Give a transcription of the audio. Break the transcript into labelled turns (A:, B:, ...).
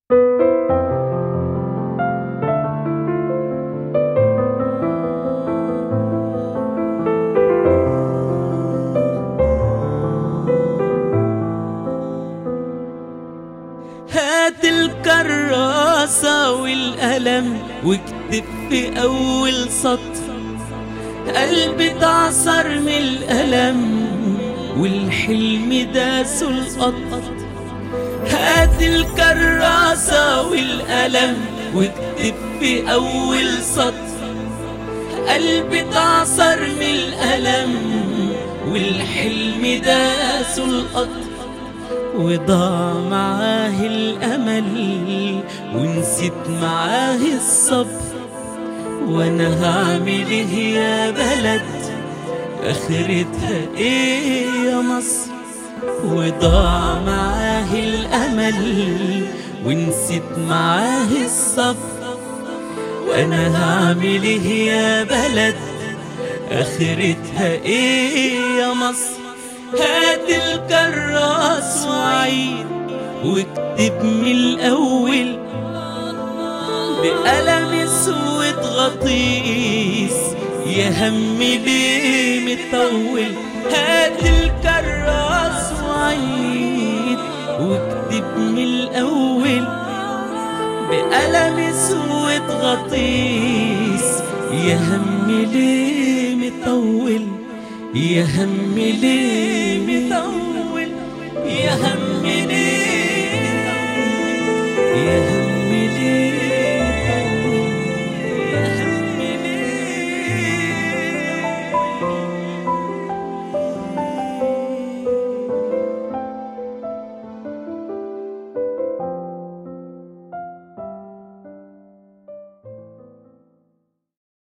A: هات الكراسة والقلم واكتب في أول سطر قلبي اتعصر من الألم والحلم داسه القطر هات الكراسة والقلم واكتب في أول سطر قلبي اتعصر من الألم والحلم داسه القطر وضاع معاه الأمل ونسيت معاه الصبر وانا هعمل ايه يا بلد اخرتها ايه يا مصر وضاع معاه الامل ونسيت معاه الصبر وانا هعمل ايه يا بلد اخرتها ايه يا مصر هات الكراس وعيد واكتب من الاول بقلم اسود غطيس يا هم ليه مطول هات الكراس وعيد واكتب من الاول بقلم اسود غطيس يا هم ليه مطول يا هم ليه مطول يا هم